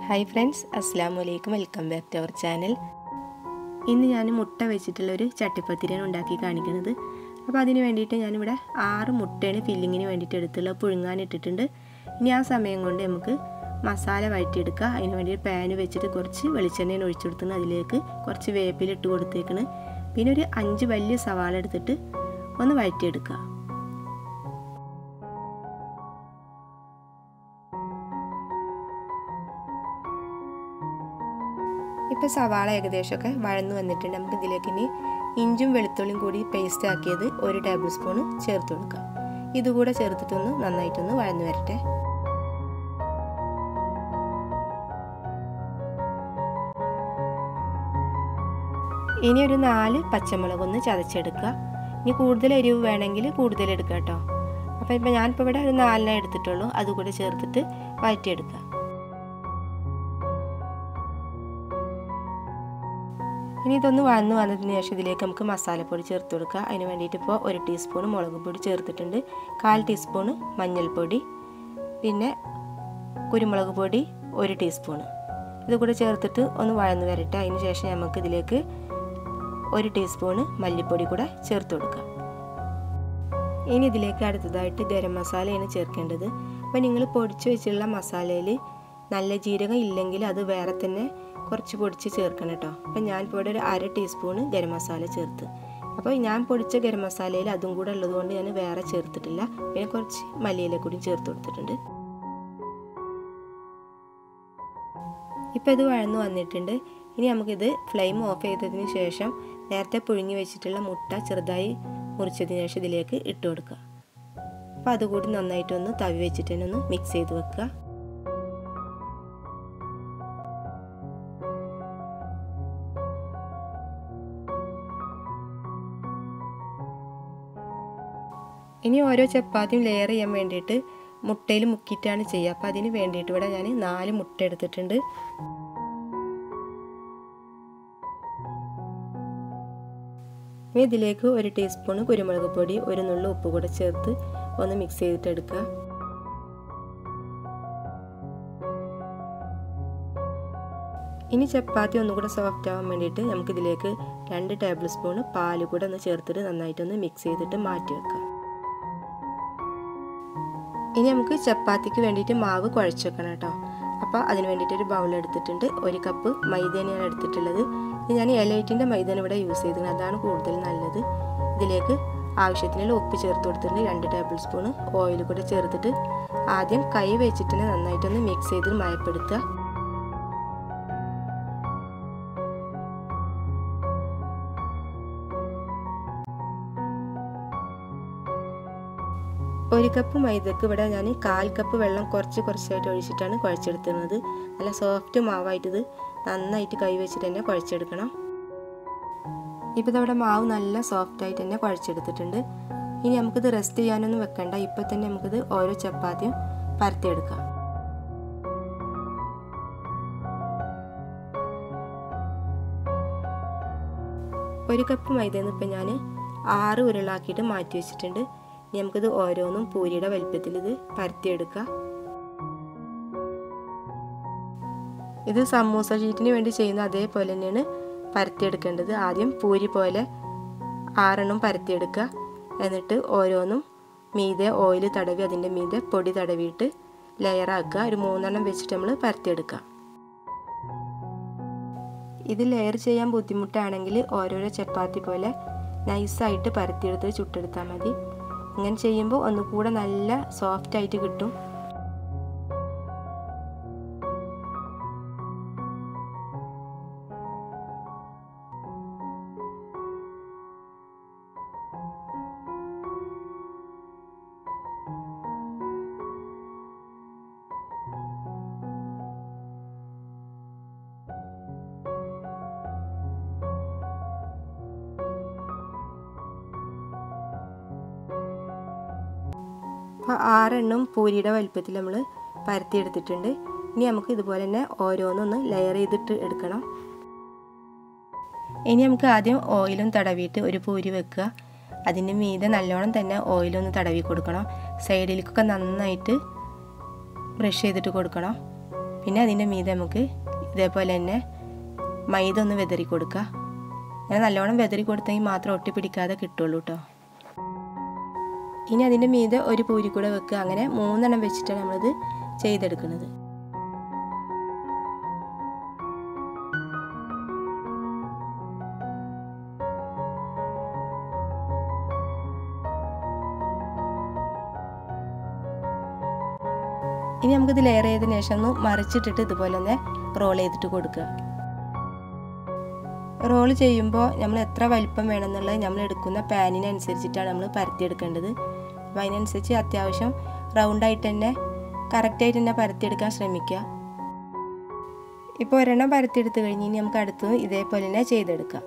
hi friends അസ്സാം വലൈക്കും welcome back to our channel ഇന്ന് ഞാൻ മുട്ട വെച്ചിട്ടുള്ള ഒരു ചട്ടിപ്പത്തിരിയാണ് ഉണ്ടാക്കി കാണിക്കുന്നത് അപ്പോൾ അതിന് വേണ്ടിയിട്ട് ഞാനിവിടെ ആറ് മുട്ടയാണ് ഫില്ലിങ്ങിന് വേണ്ടിയിട്ട് എടുത്തുള്ള പുഴുങ്ങാൻ ഇട്ടിട്ടുണ്ട് ഇനി ആ സമയം കൊണ്ട് നമുക്ക് മസാല വഴറ്റിയെടുക്കുക അതിന് വേണ്ടി പാന് വെച്ചിട്ട് കുറച്ച് വെളിച്ചെണ്ണയാണ് ഒഴിച്ചെടുത്തിന് അതിലേക്ക് കുറച്ച് വേപ്പിലിട്ട് കൊടുത്തേക്കണ് പിന്നെ ഒരു അഞ്ച് വലിയ സവാള എടുത്തിട്ട് ഒന്ന് വഴറ്റിയെടുക്കുക ഇപ്പോൾ സവാള ഏകദേശമൊക്കെ വഴന്നു വന്നിട്ടുണ്ട് നമുക്ക് ഇതിലേക്ക് ഇനി ഇഞ്ചും വെളുത്തുള്ളിയും കൂടി പേസ്റ്റ് ആക്കിയത് ഒരു ടേബിൾ സ്പൂൺ ചേർത്ത് കൊടുക്കാം ഇതുകൂടെ ചേർത്തിട്ടൊന്ന് നന്നായിട്ടൊന്ന് വഴന്നു വരട്ടെ ഇനി ഒരു നാല് പച്ചമുളക് ഒന്ന് ചതച്ചെടുക്കുക ഇനി കൂടുതൽ എരിവ് വേണമെങ്കിൽ കൂടുതൽ എടുക്കുക കേട്ടോ അപ്പോൾ ഇപ്പോൾ ഞാനിപ്പോൾ ഇവിടെ ഒരു നാലിനെ എടുത്തിട്ടുള്ളൂ അതുകൂടെ ചേർത്തിട്ട് വഴറ്റിയെടുക്കുക ഇനി ഇതൊന്ന് വഴന്ന് വന്നതിന് ശേഷം ഇതിലേക്ക് നമുക്ക് മസാലപ്പൊടി ചേർത്ത് കൊടുക്കുക അതിന് വേണ്ടിയിട്ട് ഇപ്പോൾ ഒരു ടീസ്പൂൺ മുളക് പൊടി ചേർത്തിട്ടുണ്ട് കാൽ ടീസ്പൂൺ മഞ്ഞൾപ്പൊടി പിന്നെ കുരുമുളക് പൊടി ഒരു ടീസ്പൂൺ ഇത് കൂടെ ചേർത്തിട്ട് ഒന്ന് വഴന്ന് വരട്ടെ അതിന് ശേഷം നമുക്ക് ഇതിലേക്ക് ഒരു ടീസ്പൂണ് മല്ലിപ്പൊടി കൂടെ ചേർത്ത് കൊടുക്കുക ഇനി ഇതിലേക്ക് അടുത്തതായിട്ട് ഗരം മസാലയാണ് ചേർക്കേണ്ടത് അപ്പോൾ നിങ്ങൾ പൊടിച്ച് വെച്ചുള്ള മസാലയിൽ നല്ല ജീരകം ഇല്ലെങ്കിൽ അത് വേറെ തന്നെ കുറച്ച് പൊടിച്ച് ചേർക്കണം കേട്ടോ അപ്പം ഞാൻ ഇപ്പോൾ ഇവിടെ ഒരു അര ടീസ്പൂണ് ഗരം മസാല ചേർത്ത് അപ്പോൾ ഞാൻ പൊടിച്ച ഗരം മസാലയിൽ അതും കൂടെ ഉള്ളതുകൊണ്ട് ഞാൻ വേറെ ചേർത്തിട്ടില്ല പിന്നെ കുറച്ച് മല്ലിയില കൂടി ചേർത്ത് കൊടുത്തിട്ടുണ്ട് ഇപ്പോൾ ഇത് വഴന്നു വന്നിട്ടുണ്ട് ഇനി നമുക്കിത് ഫ്ലെയിം ഓഫ് ചെയ്തതിന് ശേഷം നേരത്തെ പുഴുങ്ങി വെച്ചിട്ടുള്ള മുട്ട ചെറുതായി മുറിച്ചതിന് ശേഷം ഇതിലേക്ക് ഇട്ട് കൊടുക്കുക അപ്പോൾ അതുകൂടി നന്നായിട്ടൊന്ന് തവി വെച്ചിട്ട് തന്നെ ഒന്ന് മിക്സ് ചെയ്ത് വെക്കുക ഇനി ഓരോ ചപ്പാത്തിയും ലെയർ ചെയ്യാൻ വേണ്ടിയിട്ട് മുട്ടയിൽ മുക്കിയിട്ടാണ് ചെയ്യുക അപ്പോൾ അതിന് വേണ്ടിയിട്ട് ഇവിടെ ഞാൻ നാല് മുട്ട എടുത്തിട്ടുണ്ട് ഇനി ഇതിലേക്ക് ഒരു ടീസ്പൂൺ കുരുമുളക് പൊടി ഒരു നുള്ളു ഉപ്പ് കൂടെ ചേർത്ത് ഒന്ന് മിക്സ് ചെയ്തിട്ട് എടുക്കുക ഇനി ചപ്പാത്തി ഒന്നുകൂടെ സോഫ്റ്റ് ആവാൻ വേണ്ടിയിട്ട് നമുക്കിതിലേക്ക് രണ്ട് ടേബിൾ സ്പൂൺ പാല് കൂടെ ഒന്ന് ചേർത്തിട്ട് നന്നായിട്ടൊന്ന് മിക്സ് ചെയ്തിട്ട് മാറ്റി വെക്കാം ഇനി നമുക്ക് ചപ്പാത്തിക്ക് വേണ്ടിയിട്ട് മാവ് കുഴച്ച് വെക്കണം കേട്ടോ അപ്പോൾ അതിന് വേണ്ടിയിട്ട് ഒരു ബൗൾ എടുത്തിട്ടുണ്ട് ഒരു കപ്പ് മൈദയാണ് ഞാൻ എടുത്തിട്ടുള്ളത് ഇത് ഞാൻ എലൈറ്റിൻ്റെ മൈദാണ് ഇവിടെ യൂസ് ചെയ്തത് അതാണ് കൂടുതൽ നല്ലത് ഇതിലേക്ക് ആവശ്യത്തിനുള്ള ഉപ്പ് ചേർത്ത് കൊടുത്തിട്ടുണ്ട് രണ്ട് ടേബിൾ സ്പൂൺ ഓയിൽ കൂടെ ചേർത്തിട്ട് ആദ്യം കൈ വെച്ചിട്ട് തന്നെ നന്നായിട്ടൊന്ന് മിക്സ് ചെയ്ത് മയപ്പെടുത്തുക ഒരു കപ്പ് മൈദക്ക് ഇവിടെ ഞാൻ കാൽ കപ്പ് വെള്ളം കുറച്ച് കുറച്ചായിട്ട് ഒഴിച്ചിട്ടാണ് കുഴച്ചെടുക്കുന്നത് നല്ല സോഫ്റ്റ് മാവായിട്ട് ഇത് നന്നായിട്ട് കൈ വെച്ചിട്ട് തന്നെ കുഴച്ചെടുക്കണം ഇപ്പോൾ ഇതവിടെ മാവ് നല്ല സോഫ്റ്റായിട്ട് തന്നെ കുഴച്ചെടുത്തിട്ടുണ്ട് ഇനി നമുക്കിത് റെസ്റ്റ് ചെയ്യാനൊന്നും വെക്കണ്ട ഇപ്പം തന്നെ നമുക്കിത് ഓരോ ചപ്പാത്തിയും പരത്തിയെടുക്കാം ഒരു കപ്പ് മൈദയിൽ നിന്ന് ഇപ്പം ഞാൻ ആറ് ഉരുളാക്കിയിട്ട് മാറ്റി വെച്ചിട്ടുണ്ട് ഇനി നമുക്കിത് ഓരോന്നും പൂരിയുടെ വലിപ്പത്തിൽ ഇത് പരത്തിയെടുക്കാം ഇത് സമൂസ ഷീറ്റിന് വേണ്ടി ചെയ്യുന്ന അതേപോലെ തന്നെയാണ് പരത്തിയെടുക്കേണ്ടത് ആദ്യം പൂരി പോലെ ആറെണ്ണം പരത്തിയെടുക്കുക എന്നിട്ട് ഓരോന്നും മീതെ ഓയിൽ തടവി അതിൻ്റെ മീതെ പൊടി തടവിയിട്ട് ലെയറാക്കുക ഒരു മൂന്നെണ്ണം വെച്ചിട്ട് നമ്മൾ പരത്തിയെടുക്കുക ഇത് ലെയർ ചെയ്യാൻ ബുദ്ധിമുട്ടാണെങ്കിൽ ഓരോരോ ചപ്പാത്തി പോലെ നൈസായിട്ട് പരത്തിയെടുത്ത് ചുട്ടെടുത്താൽ മതി ഇങ്ങനെ ചെയ്യുമ്പോൾ ഒന്നുകൂടെ നല്ല സോഫ്റ്റ് ആയിട്ട് കിട്ടും അപ്പോൾ ആറെണ്ണം പൂരിയുടെ വലിപ്പത്തിൽ നമ്മൾ പരത്തിയെടുത്തിട്ടുണ്ട് ഇനി നമുക്ക് ഇതുപോലെ തന്നെ ഓരോന്നൊന്ന് ലെയർ ചെയ്തിട്ട് എടുക്കണം ഇനി നമുക്ക് ആദ്യം ഓയിലും തടവിയിട്ട് ഒരു പൂരി വെക്കുക അതിൻ്റെ മീതെ നല്ലോണം തന്നെ ഓയിലൊന്ന് തടവി കൊടുക്കണം സൈഡിലേക്കൊക്കെ നന്നായിട്ട് ബ്രഷ് ചെയ്തിട്ട് കൊടുക്കണം പിന്നെ അതിൻ്റെ മീതെ നമുക്ക് ഇതേപോലെ തന്നെ മൈദ ഒന്ന് വെതറി കൊടുക്കുക അങ്ങനെ നല്ലോണം വെതറി കൊടുത്തെങ്കിൽ മാത്രം ഒട്ടിപ്പിടിക്കാതെ കിട്ടുള്ളൂ കേട്ടോ ഇനി അതിൻ്റെ മീതെ ഒരു പൂരി കൂടെ വെക്കുക അങ്ങനെ മൂന്നെണ്ണം വെച്ചിട്ടാണ് നമ്മളിത് ചെയ്തെടുക്കുന്നത് ഇനി നമുക്കിത് ലെയർ ചെയ്തതിന് ശേഷം ഒന്ന് മറിച്ചിട്ടിട്ട് ഇതുപോലെ തന്നെ റോൾ ചെയ്തിട്ട് കൊടുക്കുക റോൾ ചെയ്യുമ്പോൾ നമ്മൾ എത്ര വലിപ്പം വേണമെന്നുള്ളത് നമ്മൾ എടുക്കുന്ന പാനിനനുസരിച്ചിട്ടാണ് നമ്മൾ പരത്തിയെടുക്കേണ്ടത് അപ്പോൾ അതിനനുസരിച്ച് അത്യാവശ്യം റൗണ്ടായിട്ട് തന്നെ കറക്റ്റായിട്ട് തന്നെ പരത്തിയെടുക്കാൻ ശ്രമിക്കുക ഇപ്പോൾ ഒരെണ്ണം പരത്തിയെടുത്ത് കഴിഞ്ഞ് ഇനി നമുക്ക് അടുത്തത് ഇതേപോലെ തന്നെ ചെയ്തെടുക്കാം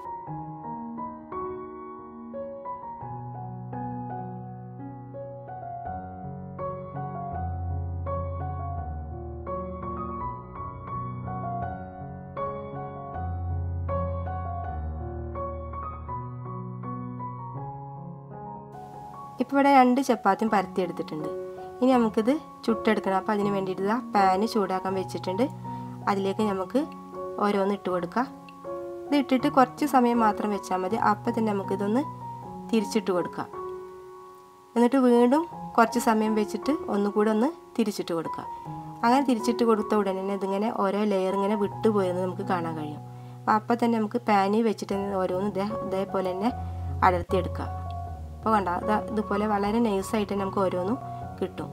ഇപ്പോൾ ഇവിടെ രണ്ട് ചപ്പാത്തിയും പരത്തിയെടുത്തിട്ടുണ്ട് ഇനി നമുക്കിത് ചുട്ടെടുക്കണം അപ്പോൾ അതിന് വേണ്ടിയിട്ട് ഇതാ പാന് ചൂടാക്കാൻ വെച്ചിട്ടുണ്ട് അതിലേക്ക് നമുക്ക് ഓരോന്ന് ഇട്ട് കൊടുക്കാം ഇത് ഇട്ടിട്ട് കുറച്ച് സമയം മാത്രം വെച്ചാൽ മതി അപ്പോൾ തന്നെ നമുക്കിതൊന്ന് തിരിച്ചിട്ട് കൊടുക്കാം എന്നിട്ട് വീണ്ടും കുറച്ച് സമയം വെച്ചിട്ട് ഒന്നുകൂടെ ഒന്ന് തിരിച്ചിട്ട് കൊടുക്കാം അങ്ങനെ തിരിച്ചിട്ട് കൊടുത്ത ഉടനെ തന്നെ ഇതിങ്ങനെ ഓരോ ലെയർ ഇങ്ങനെ വിട്ടു പോയിരുന്നത് നമുക്ക് കാണാൻ കഴിയും അപ്പോൾ അപ്പോൾ തന്നെ നമുക്ക് പാനിൽ വെച്ചിട്ട് ഓരോന്ന് ഇതേ ഇതേപോലെ തന്നെ അടർത്തിയെടുക്കാം അപ്പോൾ കണ്ട ഇതാ ഇതുപോലെ വളരെ നൈസായിട്ട് നമുക്ക് ഓരോന്നും കിട്ടും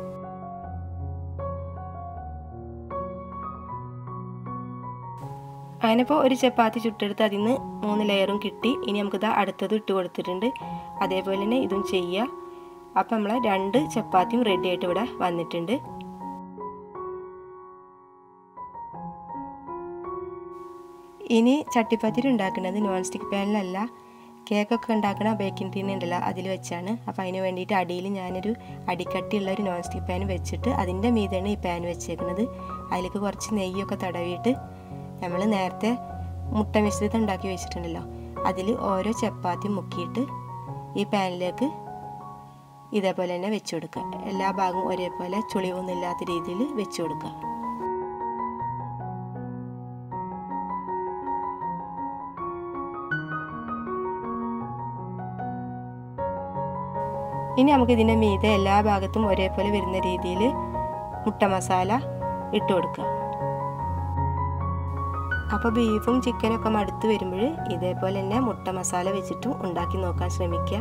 അങ്ങനെ ഇപ്പോൾ ഒരു ചപ്പാത്തി ചുട്ടെടുത്ത് അതിൽ നിന്ന് മൂന്ന് ലെയറും കിട്ടി ഇനി നമുക്കിത് അടുത്തത് ഇട്ട് കൊടുത്തിട്ടുണ്ട് അതേപോലെ തന്നെ ഇതും ചെയ്യുക അപ്പം നമ്മൾ രണ്ട് ചപ്പാത്തിയും റെഡി ആയിട്ട് ഇവിടെ വന്നിട്ടുണ്ട് ഇനി ചട്ടിപ്പത്തിരി ഉണ്ടാക്കുന്നത് നോൺ സ്റ്റിക്ക് പാനിലല്ല കേക്കൊക്കെ ഉണ്ടാക്കുന്ന ബേക്കിംഗ് ടീൻ ഉണ്ടല്ലോ അതിൽ വെച്ചാണ് അപ്പോൾ അതിന് വേണ്ടിയിട്ട് അടിയിൽ ഞാനൊരു അടിക്കട്ടിയുള്ള ഒരു നോൺ സ്റ്റിക്ക് പാൻ വെച്ചിട്ട് അതിൻ്റെ മീതെയാണ് ഈ പാൻ വെച്ചേക്കുന്നത് അതിലേക്ക് കുറച്ച് നെയ്യൊക്കെ തടവിയിട്ട് നമ്മൾ നേരത്തെ മുട്ട മിശ്രിതം ഉണ്ടാക്കി വെച്ചിട്ടുണ്ടല്ലോ അതിൽ ഓരോ ചപ്പാത്തി മുക്കിയിട്ട് ഈ പാനിലേക്ക് ഇതേപോലെ തന്നെ വെച്ച് കൊടുക്കുക എല്ലാ ഭാഗവും ഒരേപോലെ ചുളിവൊന്നും ഇല്ലാത്ത രീതിയിൽ വെച്ച് കൊടുക്കുക ഇനി നമുക്ക് ഇതിൻ്റെ മീതെ എല്ലാ ഭാഗത്തും ഒരേപോലെ വരുന്ന രീതിയിൽ മുട്ട മസാല ഇട്ട് കൊടുക്കുക അപ്പോൾ ബീഫും ചിക്കനും ഒക്കെ മടുത്ത് വരുമ്പോൾ ഇതേപോലെ തന്നെ മുട്ട മസാല വെച്ചിട്ടും ഉണ്ടാക്കി നോക്കാൻ ശ്രമിക്കുക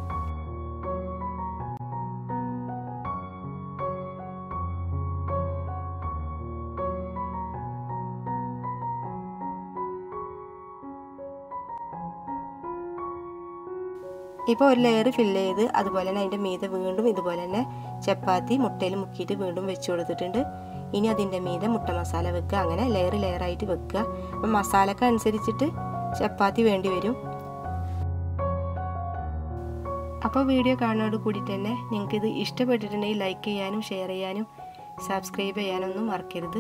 ഇപ്പോൾ ഒരു ലെയർ ഫില്ല് ചെയ്ത് അതുപോലെ തന്നെ അതിൻ്റെ മീതെ വീണ്ടും ഇതുപോലെ തന്നെ ചപ്പാത്തി മുട്ടയിൽ മുക്കിയിട്ട് വീണ്ടും വെച്ച് കൊടുത്തിട്ടുണ്ട് ഇനി അതിൻ്റെ മീതെ മുട്ട മസാല വെക്കുക അങ്ങനെ ലെയർ ലെയറായിട്ട് വെക്കുക അപ്പം മസാലക്ക് അനുസരിച്ചിട്ട് ചപ്പാത്തി വേണ്ടി വരും അപ്പോൾ വീഡിയോ കാണുന്നതോട് കൂടി തന്നെ നിങ്ങൾക്ക് ഇത് ഇഷ്ടപ്പെട്ടിട്ടുണ്ടെങ്കിൽ ലൈക്ക് ചെയ്യാനും ഷെയർ ചെയ്യാനും സബ്സ്ക്രൈബ് ചെയ്യാനൊന്നും മറക്കരുത്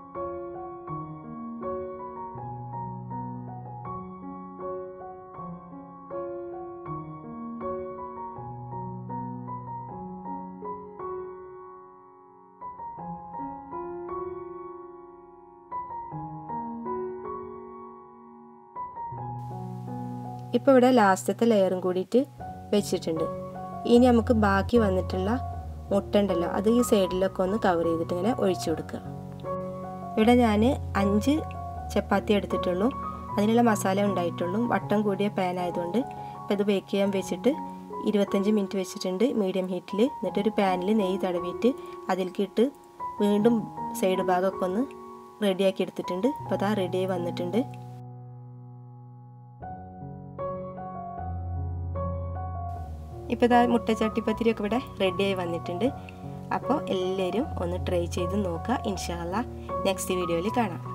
ഇപ്പോൾ ഇവിടെ ലാസ്റ്റത്തെ ലെയറും കൂടിയിട്ട് വെച്ചിട്ടുണ്ട് ഇനി നമുക്ക് ബാക്കി വന്നിട്ടുള്ള മുട്ട ഉണ്ടല്ലോ അത് ഈ സൈഡിലൊക്കെ ഒന്ന് കവർ ചെയ്തിട്ട് ഇങ്ങനെ ഒഴിച്ചു കൊടുക്കുക ഇവിടെ ഞാൻ അഞ്ച് ചപ്പാത്തി എടുത്തിട്ടുള്ളൂ അതിനുള്ള മസാല ഉണ്ടായിട്ടുള്ളൂ വട്ടം കൂടിയ പാൻ ആയതുകൊണ്ട് അപ്പോൾ ഇത് ബേക്ക് ചെയ്യാൻ വെച്ചിട്ട് ഇരുപത്തഞ്ച് മിനിറ്റ് വെച്ചിട്ടുണ്ട് മീഡിയം ഹീറ്റിൽ എന്നിട്ടൊരു പാനിൽ നെയ്യ് തടവിയിട്ട് അതിലേക്ക് ഇട്ട് വീണ്ടും സൈഡ് ഭാഗമൊക്കെ ഒന്ന് റെഡിയാക്കി എടുത്തിട്ടുണ്ട് അപ്പോൾ അതാ റെഡിയായി വന്നിട്ടുണ്ട് ഇപ്പോൾ ഇതാ മുട്ട ചട്ടിപ്പത്തിരിയൊക്കെ ഇവിടെ റെഡിയായി വന്നിട്ടുണ്ട് അപ്പോൾ എല്ലാവരും ഒന്ന് ട്രൈ ചെയ്ത് നോക്കുക ഇൻഷാല്ല നെക്സ്റ്റ് വീഡിയോയിൽ കാണാം